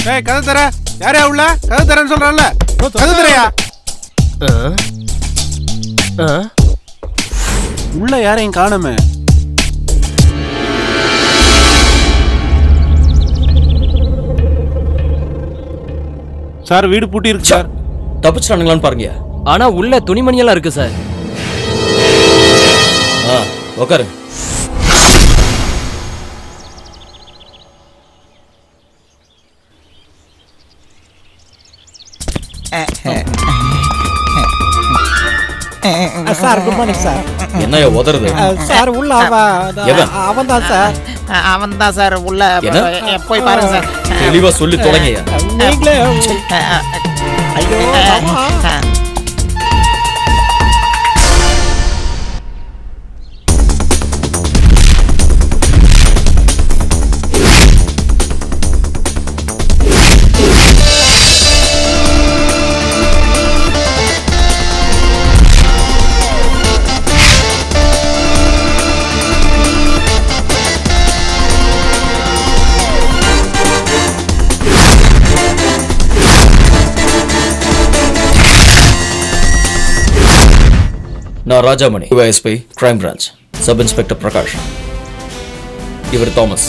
டேய் கதை தர யாரையா உள்ள கதை தரேன்னு சொல்றேன்ல கதை தரையா உள்ள யாரையும் காணுமே சார் வீடு பூட்டி இருக்கு சார் தப்பிச்சிட்டானுங்களான்னு பாருங்க ஆனா உள்ள துணிமணியெல்லாம் இருக்கு சார் ஆ உட்காரு சார் குட் மார்னிங் சார் என்னைய உதறது சார் உள்ள அவன் எவன்? அவன் தான் சார் அவன் தான் சார் உள்ள என்ன? அஹ், போய் பாருங்க சார் தெளிவா சொல்லி தொலைங்கய்யா நீங்களே ஐயோ நான் Rajamani SP crime branch sub inspector Prakash இவர் தாமஸ்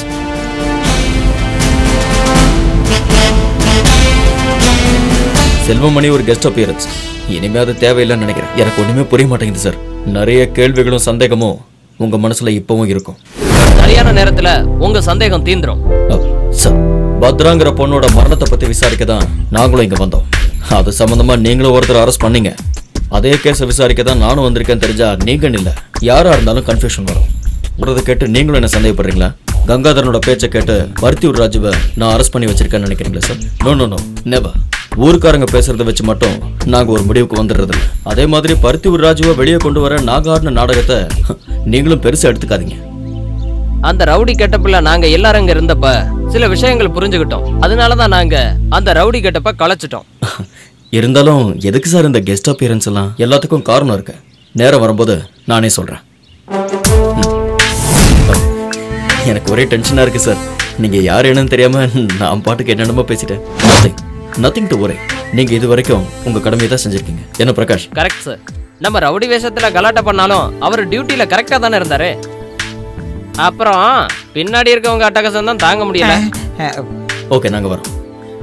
செல்வமணி ஒரு கெஸ்ட் அப்பியரன்ஸ் இனிமே அது தேவையில்லைன்னு நினைக்கிறேன் எனக்கு ஒண்ணுமே புரிய மாட்டேங்குது சார் நிறைய கேள்விகளும் சந்தேகமும் உங்க மனசுல இப்பவும் இருக்கும் சரியான நேரத்துல உங்க சந்தேகம் தீந்துரும் அ, சார் பத்ராங்கிற பொண்ணோட மரணத்தை பத்தி விசாரிக்க தான் நாங்களும் இங்க வந்தோம் அது சம்பந்தமா நீங்களும் ஒருத்தர் அரெஸ்ட் பண்ணீங்க அதே கேஸை விசாரிக்க தான் நானும் வந்திருக்கேன்னு தெரிஞ்சா நீங்க இல்ல யாரா இருந்தாலும் கன்ஃபியூஷன் வரும் சொல்றதை கேட்டு நீங்களும் என்ன சந்தேகப்படுறீங்களா கங்காதரனோட பேச்சை கேட்டு பருத்தியூர் ராஜுவை நான் அரெஸ்ட் பண்ணி வச்சிருக்கேன்னு நினைக்கிறீங்களா sir no no no never ஊருக்காரங்க பேசுறத வச்சு மட்டும் நாங்க ஒரு முடிவுக்கு வந்துடுறது இல்ல. அதே மாதிரி பருத்தியூர் ராஜுவை வெளியே கொண்டு வர நாங்க ஆடின நாடகத்தை நீங்களும் பெருசா எடுத்துக்காதீங்க அந்த ரவுடி கெட்டப்புல நாங்க எல்லாரும் இங்க இருந்தப்ப சில விஷயங்கள் புரிஞ்சுக்கிட்டோம் அதனாலதான் நாங்க அந்த ரவுடி கெட்டப்ப களைச்சிட்டோம் இருந்தாலும் எதுக்கு சார் இந்த கெஸ்ட் அப்பியரன்ஸ் எல்லாம் எல்லாத்துக்கும் காரணம் இருக்கு நேரம் வரும்போது நானே சொல்றேன் ம். எனக்கு ஒரே டென்ஷனா இருக்கு சார் நீங்க யார் என்னன்னு தெரியாம நான் பாட்டுக்கு என்னென்னமோ பேசிட்டேன் நத்திங் நத்திங் டு ஒரே நீங்க இது வரைக்கும் உங்க கடமையை தான் செஞ்சிருக்கீங்க என்ன பிரகாஷ் கரெக்ட் சார் நம்ம ரவுடி வேஷத்துல கலாட்டா பண்ணாலும் அவர் டியூட்டில கரெக்டா தானே இருந்தாரு அப்புறம் பின்னாடி இருக்கவங்க அட்டகாசம் தான் தாங்க முடியல ஓகே நாங்க வரோம்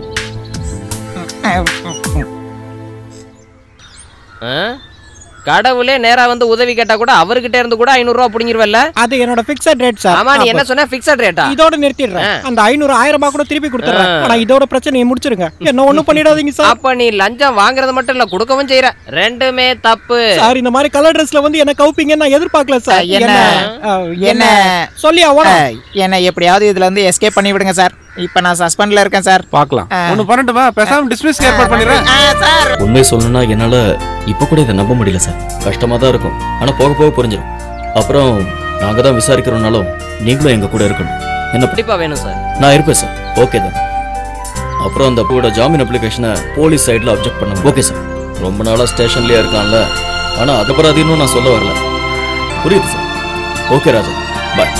ஆ? கடவுளே நேரா வந்து உதவி கேட்டா கூட அவர்கிட்ட இருந்து கூட ஐநூறு ரூபா புடிங்கிருவல்ல அது என்னோட பிக்சட் ரேட் சார் ஆமா நீ என்ன சொன்ன பிக்சட் ரேட்டா இதோட நிறுத்திடுறேன் அந்த ஐநூறு ஆயிரம் ரூபாய் கூட திருப்பி கொடுத்துறேன் ஆ. ஆனா இதோட பிரச்சனையை முடிச்சிருங்க என்ன ஒண்ணும் பண்ணிடாதீங்க சார் அப்ப நீ லஞ்சம் வாங்குறது மட்டும் இல்ல கொடுக்கவும் செய்யற ரெண்டுமே தப்பு சார் இந்த மாதிரி கலர் ட்ரெஸ்ல வந்து என்ன கவுப்பீங்கன்னு நான் எதிர்பார்க்கல சார் என்ன? அஹ், என்ன? சொல்லி அவன அஹ், என்னை எப்படியாவது இதுல இருந்து எஸ்கேப் பண்ணி விடுங்க சார் இப்ப நான் சஸ்பெண்ட்ல இருக்கேன் சார் பார்க்கலாம் ஒன்னு பண்ணட்டுமா பேசாம டிஸ்மிஸ் ஏற்பாடு பண்ணிடுறேன் சார் உண்மையை சொல்லணும்னா என்னால இப்ப கூட இதை நம்ப முடியல சார் கஷ்டமா தான் இருக்கும் ஆனா போக போக புரிஞ்சிடும் அப்புறம் நாங்க தான் விசாரிக்கிறோம்னாலும் நீங்களும் எங்க கூட இருக்கணும் என்ன ப- கண்டிப்பா வேணும் சார் நான் இருப்பேன் சார் ஓகே தான் அப்புறம் அந்த பூவோட ஜாமீன் அப்ளிகேஷனை போலீஸ் சைடில் அப்ஜெக்ட் பண்ண ஓகே சார் ரொம்ப நாளாக ஸ்டேஷன்லேயே இருக்கான்ல ஆனால் அது அப்புறம் அது இன்னும் நான் சொல்ல வரல புரியுது சார் ஓகே ராஜா பாய்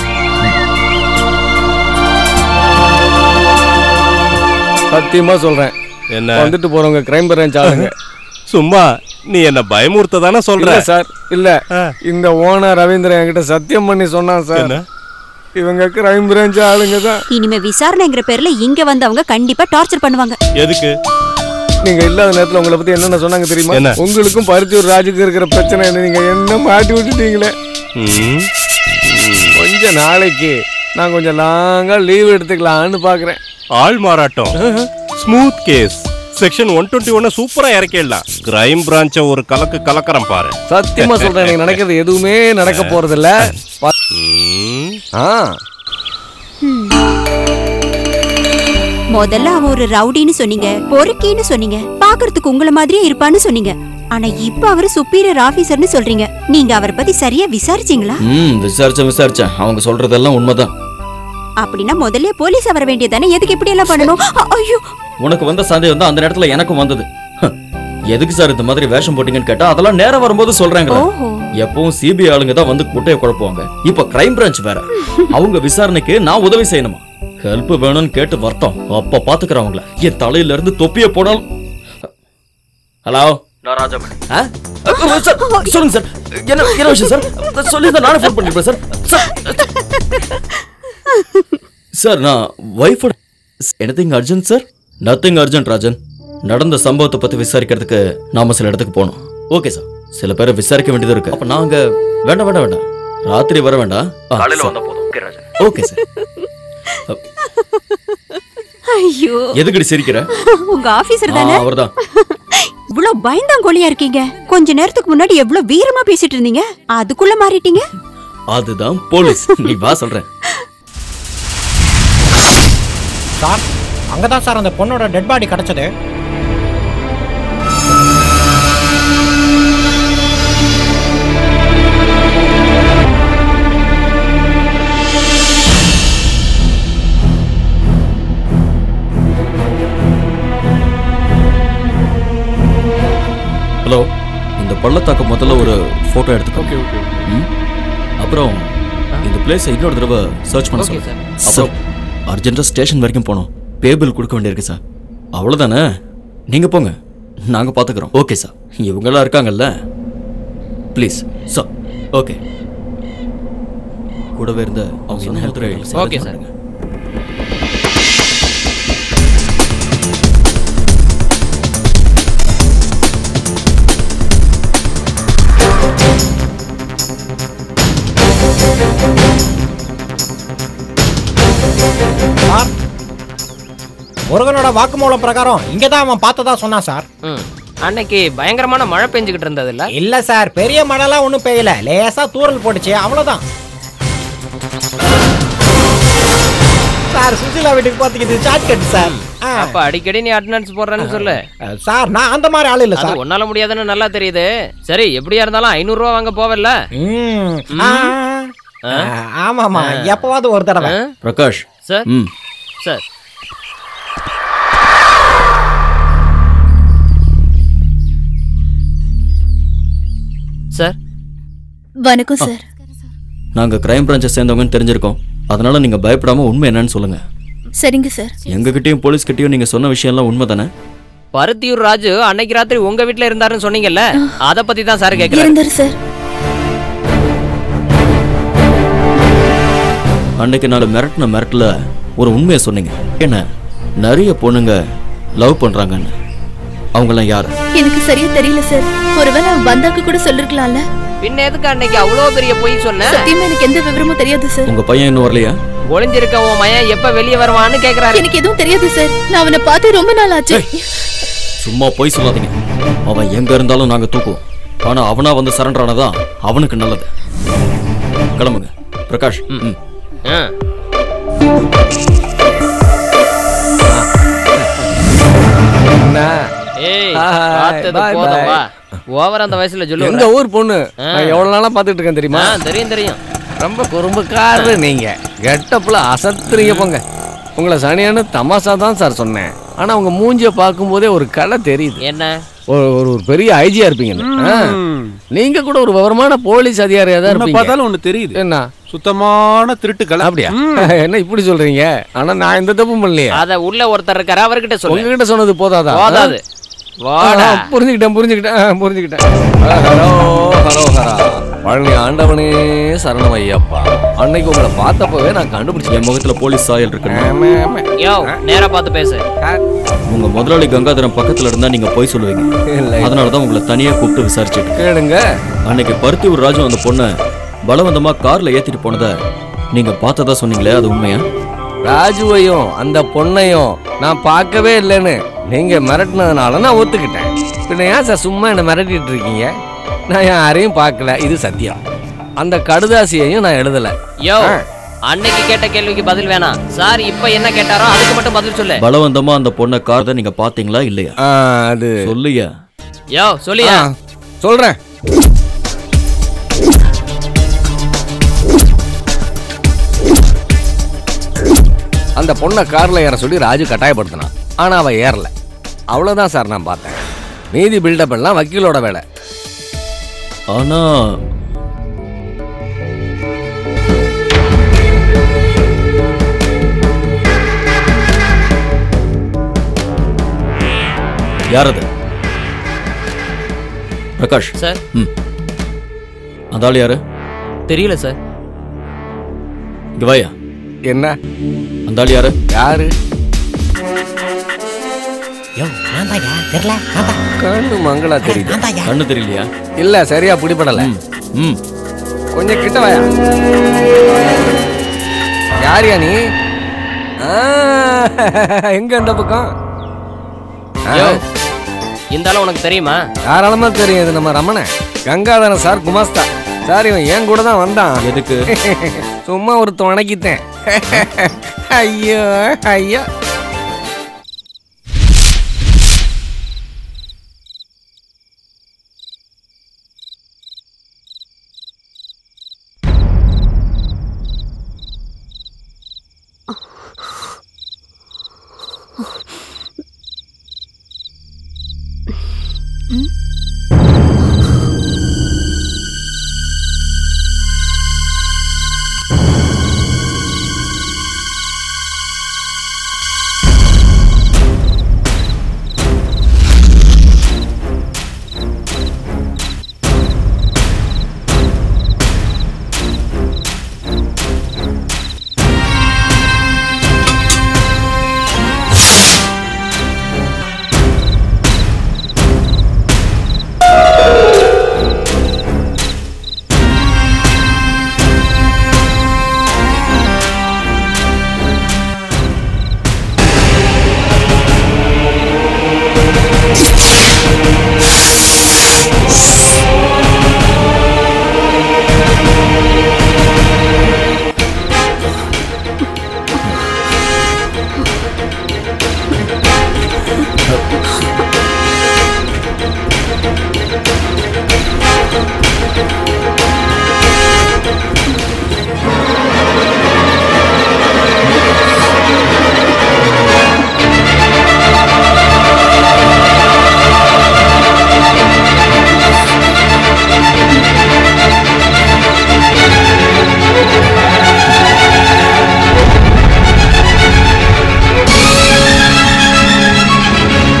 சத்தியமா சொல்றேன் என்ன வந்துட்டு போறவங்க கிரைம் பிரான்ச் ஆளுங்க சும்மா நீ என்ன பயமுறுத்த தானே இல்ல சொல்ற சார் இல்ல ஆ. இந்த ஓனர் ரவீந்திரன் என்கிட்ட சத்தியம் பண்ணி சொன்னான் சார் என்ன இவங்க கிரைம் பிரான்ச் ஆளுங்க தான் இனிமே விசாரணைங்கிற பேர்ல இங்க வந்தவங்க கண்டிப்பா டார்ச்சர் பண்ணுவாங்க எதுக்கு நீங்க இல்லாத நேரத்துல உங்களை பத்தி என்னென்ன சொன்னாங்க தெரியுமா என்ன? உங்களுக்கும் பருத்தியூர் ராஜுக்கு இருக்கிற பிரச்சனை என்ன நீங்க என்ன மாட்டி விட்டுட்டீங்களே ம், கொஞ்ச நாளைக்கு நான் கொஞ்சம் லாங்கா லீவ் எடுத்துக்கலாம்னு பாக்குறேன் ஆள் மாறாட்டம் smooth case section one twenty ஒன்னு சூப்பரா இறக்கிடலாம் கிரைம் பிரான்ச்ச ஒரு கலக்கு கலக்கறம் பாரு சத்தியமா சொல்றேன் எனக்கு நடக்கிறது எதுவுமே நடக்க போறது இல்ல ம், ஆ முதல்ல அவன் ஒரு ரவுடின்னு சொன்னீங்க பொறுக்கின்னு சொன்னீங்க பாக்குறதுக்கு உங்கள மாதிரியே இருப்பான்னு சொன்னீங்க ஆனா இப்ப அவரு சுப்பீரியர் ஆபீசர்னு சொல்றீங்க நீங்க அவரை பத்தி சரியா விசாரிச்சீங்களா ம் விசாரிச்சேன் விசாரிச்சேன் அவங்க சொல்றதெல்லாம் உண்மைதான் அப்படின்னா முதல்ல போலீஸ் வர வேண்டியதானே எதுக்கு இப்படி எல்லாம் பண்ணணும் அ- ஐயோ உனக்கு வந்த சந்தேகம் தான் அந்த நேரத்தில் எனக்கும் வந்தது ஹ, எதுக்கு சார் இந்த மாதிரி வேஷம் போட்டீங்கன்னு கேட்டா அதெல்லாம் நேரம் வரும்போது சொல்றாங்க ஓஹோ எப்பவும் சிபிஐ ஆளுங்க தான் வந்து குட்டையை குழப்புவாங்க இப்ப கிரைம் பிரான்ச் வேற அவங்க விசாரணைக்கு நான் உதவி செய்யணுமா ஹெல்ப் வேணும்னு கேட்டு வரட்டும் அப்ப பாத்துக்கிறேன் அவங்கள என் தலையில இருந்து தொப்பிய போனாலும் ஹலோ நான் ராஜாமணி ஆ? அ, சார் சொல்லுங்க சார் என்ன என்ன விஷயம் சார் சொல்லி நானே ஃபோன் பண்ணிருப்பேன் சார் சார் சார் நான் ஒய்ஃபோட anything urgent sir nothing urgent Rajan நடந்த சம்பவத்தை பத்தி விசாரிக்கிறதுக்கு நாம சில இடத்துக்கு போகணும் ஓகே சார் சில பேரை விசாரிக்க வேண்டியது இருக்கு அப்ப நாங்க வேண்டாம் வேண்டாம் வேண்டாம் ராத்திரி வர வேண்டாம் காலையில வந்தா போதும் ஓகே ராஜன் ஓகே சார் ஐயோ எதுக்கடி சிரிக்கிற உங்க ஆபீசர் ஆ, தானே அவர்தான் இவ்வளவு பயந்தாங்கோலியா இருக்கீங்க கொஞ்ச நேரத்துக்கு முன்னாடி எவ்வளவு வீரமா பேசிட்டு இருந்தீங்க அதுக்குள்ள மாறிட்டீங்க அதுதான் போலீஸ் நீ வா சொல்றேன் சார் அங்கதான் சார் அந்த பொண்ணோட டெட் பாடி கிடைச்சது ஹலோ இந்த பள்ளத்தாக்க முதல்ல ஒரு போட்டோ எடுத்துக்கோ ஓகே ஓகே அப்புறம் இந்த பிளேஸ் இன்னொரு தடவை சர்ச் பண்ண Okay, சொல்லு sir. அப்புறம் அர்ஜென்ட்டா ஸ்டேஷன் வரைக்கும் போகணும் பே பில் கொடுக்க வேண்டியிருக்கு சார் அவ்வளவுதானே நீங்க போங்க நாங்க பாத்துக்கிறோம் ஓகே சார் இவங்கெல்லாம் இருக்காங்கல்ல ப்ளீஸ் சார் ஓகே கூடவே இருந்த அவங்க என்ன ஹெல்த் Okay, sir. சார் முருகனோட வாக்குமூலம் பிரகாரம் இங்க தான் அவன் பார்த்ததா சொன்னான் சார் ம் அன்னைக்கு பயங்கரமான மழை பெஞ்சுக்கிட்டு இருந்தது இல்ல இல்ல சார் பெரிய மழைலாம் ஒண்ணும் பெய்யல லேசா தூறல் போட்டுச்சு அவ்வளவுதான் சார் சுசிலா வீட்டுக்கு பாத்துக்கிது சாட் கட் சார் ஆ. அப்ப அடிக்கடி நீ அட்டண்டன்ஸ் போடுறேன்னு சொல்லு சார் நான் அந்த மாதிரி ஆளு இல்ல அது சார் உன்னால முடியாதுன்னு நல்லா தெரியுது சரி எப்படியா இருந்தாலும் ஐநூறு ரூபா வாங்க போவல்ல ம். ஆ. ஆ, ஆமாமா எப்பவாவது ஒரு தடவை பிரகாஷ் சார் ம் சார் சார் வணக்கம் சார் நாங்க கிரைம் பிரான்ச்சை சேர்ந்தவங்கன்னு தெரிஞ்சிருக்கோம் அதனால நீங்க பயப்படாம உண்மை என்னன்னு சொல்லுங்க சரிங்க சார் எங்ககிட்டயும் போலீஸ் கிட்டயும் நீங்க சொன்ன விஷயம்லாம் உண்மை தானே பருத்தியூர் ராஜு அன்னைக்கு ராத்திரி உங்க வீட்ல இருந்தாருன்னு சொன்னீங்கல்ல அத பத்தி தான் சார் கேக்குறேன் இருந்தாரு சார் அன்னைக்கு நாலு மிரட்டின மிரட்டல ஒரு உண்மையை சொன்னீங்க என்ன நிறைய பொண்ணுங்க லவ் பண்றாங்கன்னு அவங்கெல்லாம் யாரு எனக்கு சரியா தெரியல சார் ஒருவேளை அவன் வந்தாக்க கூட சொல்லிருக்கலாம்ல பின்ன எதுக்கு அன்னைக்கு அவ்வளவு பெரிய பொய் சொன்ன சத்தியமா எனக்கு எந்த விவரமும் தெரியாது சார் உங்க பையன் இன்னும் வரலையா ஒளிஞ்சிருக்க உன் மயன் எப்ப வெளியே வருவான்னு கேக்குறாரு எனக்கு எதுவும் தெரியாது சார் நான் அவனை பார்த்து ரொம்ப நாள் ஆச்சு சும்மா போய் சொல்லாதீங்க அவன் எங்க இருந்தாலும் நாங்க தூக்குவோம் ஆனா அவனா வந்து சரண்டர் ஆனதா அவனுக்கு நல்லது கிளம்புங்க பிரகாஷ் ம். ஆ. என்ன ஏய் Hi, பார்த்தது bye, போதும் bye. வா ஓவர் அந்த வயசுல எங்க சொல்லு ஊர் பொண்ணு ஆ. நான் எவ்வளவு நாளா பாத்துட்டு இருக்கேன் தெரியுமா தெரியும் தெரியும் ரொம்ப குறும்புக்காரரு நீங்க கெட்டப்புல அசத்துறீங்க போங்க உங்களை சனியானு தமாசா தான் சார் சொன்னேன் ஆனா உங்க மூஞ்சிய பார்க்கும்போதே ஒரு கலை தெரியுது என்ன ஒரு ஒரு ஒரு பெரிய ஐஜியா இருப்பீங்கன்னு ஆ. நீங்க கூட ஒரு விவரமான போலீஸ் அதிகாரியா தான் உன்னை இருப்பீங்க பார்த்தாலும் ஒண்ணு தெரியுது என்ன சுத்தமான திருட்டுக்களை அப்படியா என்ன இப்படி சொல்றீங்க ஆனா நான் எந்த தப்பும் பண்ணலையே அத உள்ள ஒருத்தர் இருக்காரு அவர்கிட்ட சொல்லு உங்ககிட்ட சொன்னது போதாதா போதாது வாடா ஆ, புரிஞ்சுக்கிட்டேன் புரிஞ்சுக்கிட்டேன் ஆ, புரிஞ்சுக்கிட்டேன் ஆ, ஹலோ ஹலோ ஹரா பழனி ஆண்டவனே சரணம் ஐயப்பா அன்னைக்கு உங்களை பார்த்தப்பவே நான் என் கண்டுபிடிச்சேன் முகத்துல போலீஸ் சாயல் இருக்கு ஆமா, ஆமா. யோ நேரா பார்த்து பேசு உங்க முதலாளி கங்காதரன் பக்கத்துல இருந்தா நீங்க போய் சொல்லுவீங்க இல்லை அதனாலதான் உங்களை தனியா கூப்பிட்டு விசாரிச்சுட்டு கேளுங்க அன்னைக்கு பருத்தியூர் ராஜு அந்த பொண்ணை பலவந்தமா கார்ல ஏத்திட்டு போனதை நீங்க பார்த்ததா சொன்னீங்களே அது உண்மையா ராஜுவையும் அந்த பொண்ணையும் நான் பார்க்கவே இல்லைன்னு நீங்க மிரட்டினதுனால நான் ஒத்துக்கிட்டேன் பின்ன ஏன் சார் சும்மா என்ன மிரட்டிட்டு இருக்கீங்க நான் யாரையும் பார்க்கல இது சத்தியம் அந்த கடுதாசியையும் நான் எழுதல யோ அன்னைக்கு கேட்ட கேள்விக்கு பதில் வேணாம் சார் இப்ப என்ன கேட்டாரோ அதுக்கு மட்டும் பதில் சொல்லு பலவந்தமா அந்த பொண்ணை கார்ல நீங்க பாத்தீங்களா இல்லையா ஆ, அது சொல்லியா யோ சொல்லியா ஆ, சொல்றேன் அந்த பொண்ணை கார்ல ஏற சொல்லி ராஜு கட்டாயப்படுத்தினான் ஆனா அவ ஏறல அவ்வளவுதான் சார் நான் பார்த்தேன் மீதி பில்டப் எல்லாம் வக்கீலோட வேலை ஆனா யார் அது பிரகாஷ் சார் ம் அந்த ஆள் யாரு தெரியல சார் இங்க வாயா என்ன அந்த ஆள் யாரு யாரு யோ நான் தாயா தெரியல கண்ணு மங்களா தெரியுது நான் தாயா கண்ணு தெரியலையா இல்ல சரியா பிடிபடல ம் ம் கொஞ்சம் கிட்ட வாயா யாரியா நீ ஆ, எங்க அந்த பக்கம் ஆ, யோ இந்த ஆளு உனக்கு தெரியுமா தாராளமா தெரியும் இது நம்ம ரமணன் கங்காதரன் சார் குமாஸ்தா சார் இவன் என் கூட தான் வந்தான் எதுக்கு சும்மா ஒரு துணைக்கித்தேன் ஐயோ ஐயோ